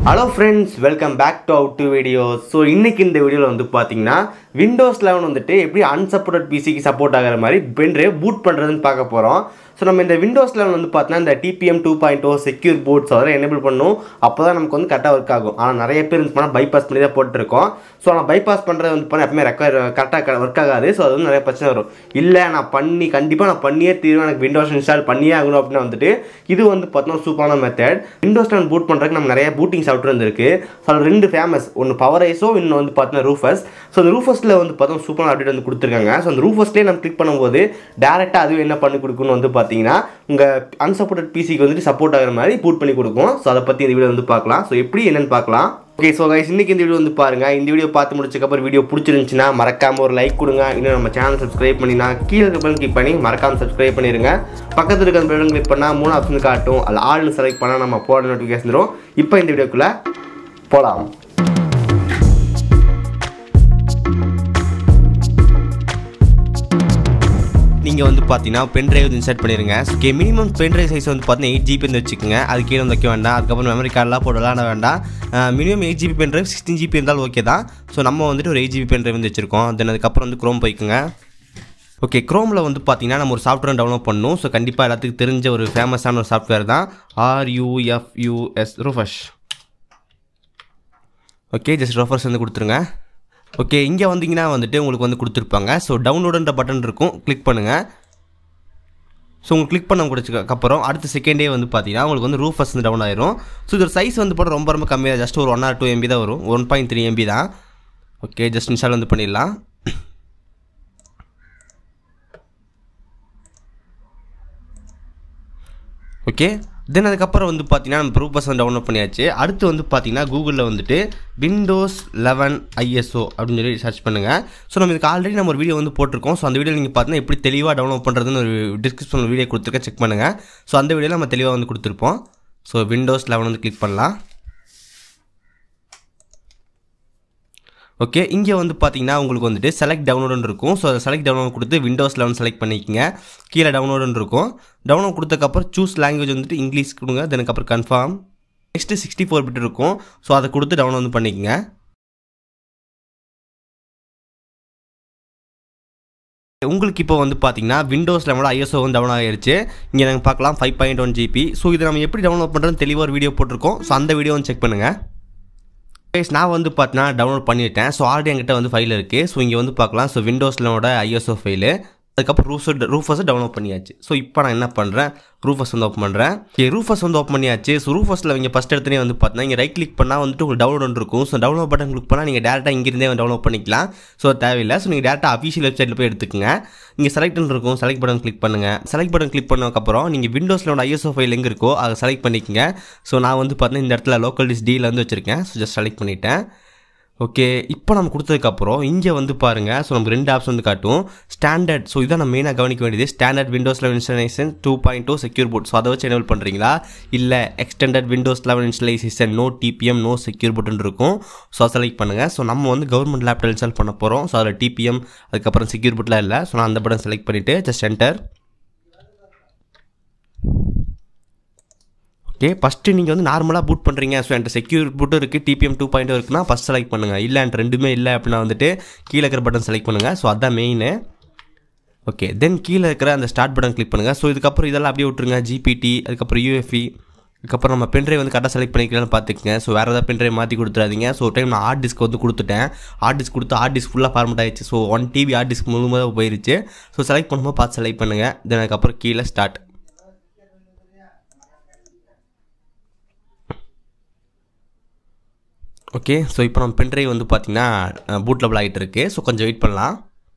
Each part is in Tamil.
hello friends welcome back to out to video so இன்னைக்கு இந்த வீடியோவில் வந்து பார்த்தீங்கன்னா விண்டோஸ் லெவன் வந்துட்டு எப்படி அன்சப்போர்ட்டட் பிசிக்கு சப்போர்ட் ஆகிற மாதிரி பென்ட்ரைவ் பூட் பண்ணுறதுன்னு பார்க்க போகிறோம் ஸோ நம்ம இந்த விண்டோஸ் லெவன் வந்து பார்த்தீங்கன்னா இந்த TPM two point O secure ports அதெல்லாம் எனேபிள் பண்ணும் அப்போ தான் நமக்கு வந்து கரெக்டாக ஒர்க் ஆகும் ஆனால் நிறைய பேர் வந்து பண்ணால் பைபாஸ் பண்ணி தான் போட்டுருக்கோம் ஸோ நான் பைபாஸ் பண்ணுறது வந்து பண்ணால் எப்பவுமே ரெக்கவர் கரெக்டாக ஒர்க் ஆகாது ஸோ அது வந்து நிறைய பிரச்சனை வரும் இல்லை நான் பண்ணி கண்டிப்பாக நான் பண்ணியே தீர்வேன் எனக்கு விண்டோஸ் இன்ஸ்டால் பண்ணியே ஆகணும் அப்படின்னா வந்துட்டு இது வந்து பார்த்தோன்னா சூப்பரான மெத்தட் விண்டோஸ் லெவன் பூட் பண்ணுறதுக்கு நம்ம நிறைய பூட்டிங் சாஃப்ட்வேர் இருந்திருக்கு ஸோ அது ரெண்டு ஃபேமஸ் ஒன்று பவர் ஐஸோ இன்னும் வந்து பார்த்தீங்கன்னா ரூஃபஸ் ஸோ அந்த ரூஃபஸில் வந்து பார்த்தோம் சூப்பரான அப்டேட் வந்து கொடுத்துருக்காங்க ஸோ அந்த ரூஃபஸ்லேயே நம்ம கிளிக் பண்ணும்போது டேரெக்டாக அதுவே என்ன பண்ணி கொடுக்குன்னு வந்து பார்த்தீங்கன்னா உங்கள் அன்சப்போர்ட்டட் பிசிக்கு வந்துட்டு சப்போர்ட் ஆகிற மாதிரி பூட் பண்ணி கொடுக்கும் ஸோ அதை பற்றி இந்த வீடியோ வந்து பார்க்கலாம் ஸோ எப்படி என்னன்னு பார்க்கலாம் ஓகே ஸோ கைஸ் இன்னைக்கு இந்த வீடியோ வந்து பாருங்க இந்த வீடியோ பார்த்து முடிச்சக்கப்புறம் வீடியோ பிடிச்சிருந்துச்சுன்னா மறக்காம ஒரு லைக் கொடுங்க இன்னும் நம்ம சேனல் சப்ஸ்கிரைப் பண்ணினா கீழே இருக்க கிளிக் பண்ணி மறக்காம சப்ஸ்கிரைப் பண்ணிருங்க பக்கத்தில் இருக்க பெல் கிளிக் பண்ணால் மூணு ஆப்ஷன் காட்டும் அதில் ஆள்னு செலக்ட் பண்ணால் நம்ம போட நோட்டிஃபிகேஷன் வரும் இப்போ இந்த வீடியோக்குள்ளே போகலாம் நீங்கள் வந்து பார்த்தீங்கன்னா பென் டிரைவ் இன்சர்ட் பண்ணிடுங்க okay minimum pen drive size வந்து பார்த்தீங்கன்னா எயிட் ஜிபி வந்து வச்சுக்கோங்க அது கீழே வந்து வைக்க வேண்டாம் அதுக்கப்புறம் மெமரி கார்டெலாம் போட்டு விளாட வேண்டாம் minimum eight GB pen drive sixteen GB இருந்தாலும் ஓகே தான் ஸோ நம்ம வந்துட்டு ஒரு எயிட் ஜிபி பென் டிரைவ் வந்து வச்சிருக்கோம் தென் அதுக்கப்புறம் வந்து க்ரோம் போய்க்குங்க ஓகே க்ரோமில் வந்து பார்த்தீங்கன்னா நம்ம ஒரு சாஃப்ட்வேர் டவுன்லோட் பண்ணணும் ஸோ கண்டிப்பாக எல்லாத்துக்கும் தெரிஞ்ச ஒரு ஃபேமஸான ஒரு சாஃப்ட்வேர் தான் R U F U S Rufus okay just refers வந்து கொடுத்துருங்க ஓகே இங்கே வந்தீங்கன்னா வந்துட்டு உங்களுக்கு வந்து கொடுத்துருப்பாங்க ஸோ டவுன்லோடுன்ற பட்டன் இருக்கும் கிளிக் பண்ணுங்கள் ஸோ உங்களுக்கு கிளிக் பண்ண முடிச்சதுக்கப்புறம் அடுத்த செகண்டே வந்து பார்த்தீங்கன்னா உங்களுக்கு வந்து ரூஃபஸ் வந்து டவுன் ஆயிரும் ஸோ இதோட சைஸ் வந்து போட ரொம்ப ரொம்ப கம்மியாக ஜஸ்ட் ஒரு ஒன் ஆர் டூ எம்பி தான் வரும் ஒன் பாயிண்ட் த்ரீ எம்பி தான் ஓகே ஜஸ்ட் இன்ஸ்டால் வந்து பண்ணிடலாம் ஓகே தென் அதுக்கப்புறம் வந்து பார்த்தீங்கன்னா நம்ம ப்ரூஃப் பர்சன் டவுன்லோட் பண்ணியாச்சு அடுத்து வந்து பார்த்தீங்கன்னா கூகுளில் வந்துட்டு விண்டோஸ் லெவன் ஐஎஸ்ஓ அப்படின்னு சொல்லி சர்ச் பண்ணுங்கள் ஸோ நம்ம இதுக்கு ஆல்ரெடி நம்ம ஒரு வீடியோ வந்து போட்டிருக்கோம் ஸோ அந்த வீடியோ நீங்கள் பார்த்தீங்கன்னா எப்படி தெளிவாக டவுன்லோட் பண்ணுறதுன்னு ஒரு டிஸ்கிரிப்ஷனில் வீடியோ கொடுத்துருக்கேன் செக் பண்ணுங்கள் ஸோ அந்த வீடியோவில் நம்ம தெளிவாக வந்து கொடுத்துருப்போம் ஸோ விண்டோஸ் லெவன் வந்து கிளிக் பண்ணலாம் ஓகே இங்கே வந்து பார்த்தீங்கன்னா உங்களுக்கு வந்துட்டு செலக்ட் டவுன்லோடுன்னு இருக்கும் ஸோ அதை செலக்ட் டவுன்லோட் கொடுத்து விண்டோஸ் லெவன் செலக்ட் பண்ணிக்கோங்க கீழே டவுன்லோடுன்னு இருக்கும் டவுன்லோட் கொடுத்தக்கப்புறம் சூஸ் லாங்குவேஜ் வந்துட்டு இங்கிலீஷ் கொடுங்க தெனுக்கப்புறம் confirm next sixty four bit இருக்கும் ஸோ அதை கொடுத்து டவுன்லோட் வந்து பண்ணிக்கோங்க உங்களுக்கு இப்போ வந்து பார்த்தீங்கன்னா விண்டோஸ் லெவனோட ஐஎஸ்ஓ வந்து டவுன் ஆகிருச்சு இங்கே நாங்கள் பார்க்கலாம் five point one GB so இதை நம்ம எப்படி டவுன்லோட் பண்ணுறதுன்னு தெளிவாக ஒரு வீடியோ போட்டிருக்கோம் ஸோ அந்த வீடியோ வந்து செக் பண்ணுங்கள் கைஸ் நான் வந்து பார்த்தீங்கன்னா டவுன்லோட் பண்ணிட்டேன் ஸோ ஆல்ரெடி என்கிட்ட வந்து ஃபைல் இருக்குது ஸோ இங்கே வந்து பார்க்கலாம் ஸோ விண்டோஸ்லோட ஐஎஸ்ஓ ஃபைலு அதுக்கப்புறம் ரூஃபஸ் ரூஃபஸை டவுன்லோட் பண்ணியாச்சு ஸோ இப்போ நான் என்ன பண்ணுறேன் ரூஃபஸ் வந்து ஓப்பன் பண்ணுறேன் ஓகே ரூஃபஸ் வந்து ஓப்பன் பண்ணியாச்சு ஸோ ரூஃபஸில் இங்கே ஃபஸ்ட் இடத்துலேயே வந்து பார்த்தீங்கன்னா இங்கே ரைட் கிளிக் பண்ணால் வந்துட்டு உங்களுக்கு டவுன்லோட் இருக்கும் ஸோ டவுன்லோட் பட்டன் கிளிக் பண்ணால் நீங்கள் டேரெக்டாக இங்கிருந்தே டவுன்லோட் பண்ணிக்கலாம் ஸோ தேவையில்லை ஸோ நீங்கள் டேரெக்டாக அஃபீஷியல் வெப்சைட்டில் போய் எடுத்துக்கங்க இங்கே செலக்ட் இருக்கும் செலக்ட் பட்டன் கிளிக் பண்ணுங்கள் செலக்ட் பட்டன் கிளிக் பண்ணதுக்கப்புறம் நீங்கள் விண்டோஸில் ஐஎஸ்ஓ ஃபைல் எங்கே இருக்கோ அதை செலக்ட் பண்ணிக்கங்க ஸோ நான் வந்து பார்த்தீங்கன்னா இந்த இடத்துல லோக்கல் டிஸ் டியில் வந்து வச்சுருக்கேன் ஸோ ஜஸ்ட் செலக்ட் பண்ணிவிட்டேன் ஓகே இப்போ நம்ம கொடுத்ததுக்கப்புறம் இங்கே வந்து பாருங்கள் ஸோ நமக்கு ரெண்டு ஆப்ஷன் வந்து காட்டும் ஸ்டாண்டர்ட் ஸோ இதான் நம்ம மெயினாக கவனிக்க வேண்டியது standard Windows eleven installation two point two secure port so அதை வச்சு எனேபிள் பண்ணுறீங்களா இல்லை extended Windows eleven installation no TPM no secure போர்ட்னு இருக்கும் ஸோ அதை செலக்ட் பண்ணுங்கள் ஸோ நம்ம வந்து கவர்மெண்ட் லேப்டாப் இன்ஸ்டால் பண்ண போகிறோம் ஸோ அதில் டிபிஎம் அதுக்கப்புறம் செக்யூர் போர்ட்லாம் இல்லை ஸோ நான் அந்த பட்டன் செலக்ட் பண்ணிவிட்டு ஜஸ்ட் என்டர் ஓகே ஃபஸ்ட்டு நீங்கள் வந்து நார்மலாக பூட் பண்ணுறீங்க ஸோ என்கிட்ட செக்யூர் பூட்டும் இருக்குது டிபிஎம் டூ பாயிண்ட் இருக்குன்னா ஃபஸ்ட் செலக்ட் பண்ணுங்கள் இல்லை என்கிட்ட ரெண்டுமே இல்லை அப்படின்னா வந்துட்டு கீழே இருக்கிற பட்டன் செலக்ட் பண்ணுங்கள் ஸோ அதான் மெயின் ஓகே தென் கீழே இருக்கிற அந்த ஸ்டார்ட் பட்டன் கிளிக் பண்ணுங்கள் ஸோ இதுக்கப்புறம் இதெல்லாம் அப்படியே விட்ருங்க ஜிபிடி அதுக்கப்புறம் யூஎஃப்இ அதுக்கப்புறம் நம்ம பென்ட்ரைவ் வந்து கரெக்டாக செலக்ட் பண்ணிக்கலாம்னு பார்த்துக்கங்க ஸோ வேறு ஏதாவது பென்ட்ரைவ் மாற்றி கொடுத்துறாதீங்க ஸோ ஒரு டைம் நான் ஹார்ட் டிஸ்க் வந்து கொடுத்துட்டேன் ஹார்ட் டிஸ்க் கொடுத்து ஹார்ட் டிஸ்க் ஃபுல்லாக ஃபார்மெட் ஆயிடுச்சு so one TB hard disk முழுமையாக போயிருச்சு ஸோ செலக்ட் பண்ணும்போது பார்த்து செலக்ட் பண்ணுங்கள் தென் அதுக்கப்புறம் கீழே ஸ்டார்ட் ஓகே ஸோ இப்போ நம்ம பென்ட்ரைவ் வந்து பார்த்திங்கன்னா பூட் லெவல் ஆகிட்டு இருக்கு ஸோ கொஞ்சம் வெயிட் பண்ணலாம்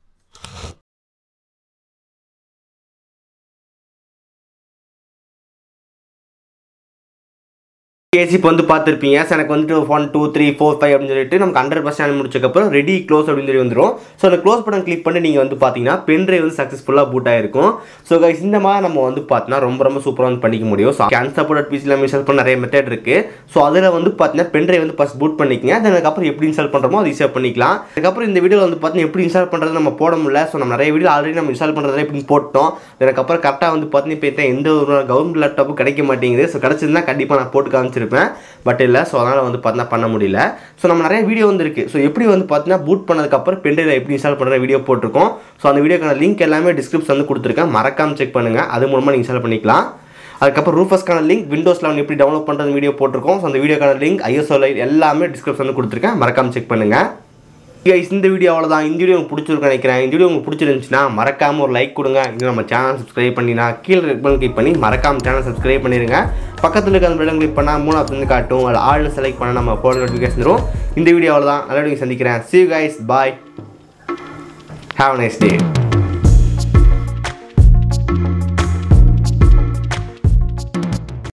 கேஸ் இப்போ வந்து பார்த்துருப்பீங்க ஸோ எனக்கு வந்துட்டு one two three four five அப்படின்னு சொல்லிட்டு நமக்கு ஹண்ட்ரட் பர்சன்ட் முடிச்சக்கப்புறம் ரெடி க்ளோஸ் அப்படின்னு சொல்லி வந்துடும் ஸோ அந்த க்ளோஸ் பட்டன் கிளிக் பண்ணி நீங்கள் வந்து பார்த்தீங்கன்னா பென் ட்ரைவ் வந்து சக்ஸஸ்ஃபுல்லாக பூட் ஆயிருக்கும் ஸோ கைஸ் இந்த மாதிரி நம்ம வந்து பார்த்தீங்கன்னா ரொம்ப ரொம்ப சூப்பராக வந்து பண்ணிக்க முடியும் ஸோ அன்சப்போர்ட் பிசியில் நம்ம இன்ஸ்டால் பண்ண நிறைய மெத்தட் இருக்குது ஸோ அதில் வந்து பார்த்தீங்கன்னா பென் ட்ரைவ் வந்து ஃபஸ்ட் பூட் பண்ணிக்கங்க then அதுக்கப்புறம் எப்படி இன்ஸ்டால் பண்ணுறோமோ அது ஈஸியாக பண்ணிக்கலாம் அதுக்கப்புறம் இந்த வீடியோவில் வந்து பார்த்தீங்கன்னா எப்படி இன்ஸ்டால் பண்ணுறது நம்ம போட முடியல ஸோ நம்ம நிறைய வீடியோ ஆல்ரெடி நம்ம இன்ஸ்டால் பண்ணுறதுல எப்படி போட்டோம் அதுக்கப்புறம் கரெக்டாக வந்து பார்த்தீங்கன்னா இப்போ எந்த ஒரு கவர்மெண்ட் லேப்டாப்பும் கிடைக்க மாட்டேங்குது ஸோ கிடச்சிருந்தா கண்டிப்பாக நான் போட்டு காமிச்சிருப்பேன் வச்சிருப்பேன் பட் இல்லை ஸோ அதனால் வந்து பார்த்தீங்கன்னா பண்ண முடியல ஸோ நம்ம நிறைய வீடியோ வந்து இருக்குது ஸோ எப்படி வந்து பார்த்தீங்கன்னா பூட் பண்ணதுக்கப்புறம் பென்ட்ரைவில் எப்படி இன்ஸ்டால் பண்ணுற வீடியோ போட்டிருக்கோம் ஸோ அந்த வீடியோக்கான லிங்க் எல்லாமே டிஸ்கிரிப்ஷன் வந்து கொடுத்துருக்கேன் மறக்காம செக் பண்ணுங்கள் அது மூலமாக நீங்கள் இன்ஸ்டால் பண்ணிக்கலாம் அதுக்கப்புறம் ரூஃபஸ்க்கான லிங்க் விண்டோஸ் லெவன் எப்படி டவுன்லோட் பண்ணுறது வீடியோ போட்டிருக்கோம் ஸோ அந்த வீடியோக்கான லிங்க் ஐஎஸ்ஓ லைட் எல்லாமே டிஸ்கிரிப்ஷன் வந்து கொடுத்துருக்கேன் மறக்காம செக் பண்ணுங்கள் கைஸ் இந்த வீடியோ அவ்வளோதான் இந்த வீடியோ உங்களுக்கு பிடிச்சிருக்கு நினைக்கிறேன் இந்த வீடியோ உங்களுக்கு பிடிச்சிருந்துச்சுன்னா மறக்காம ஒரு லைக் கொடுங்க இன்னும் நம்ம சேனல் சப்ஸ்கிரைப் பண்ணினா கீழே ரெட் பட்டன் கிளிக் பண்ணி மறக்காம சேனல் சப்ஸ்கிரைப் பண்ணிடுங்க பக்கத்தில் இருக்க அந்த பட்டன் கிளிக் பண்ணால் மூணாவது வந்து காட்டும் அதில் ஆள்னு செலக்ட் பண்ணால் நம்ம போன நோட்டிஃபிகேஷன் வரும் இந்த வீடியோ அவ்வளோதான் நல்ல வீடியோ சந்திக்கிறேன் see you guys bye have a nice day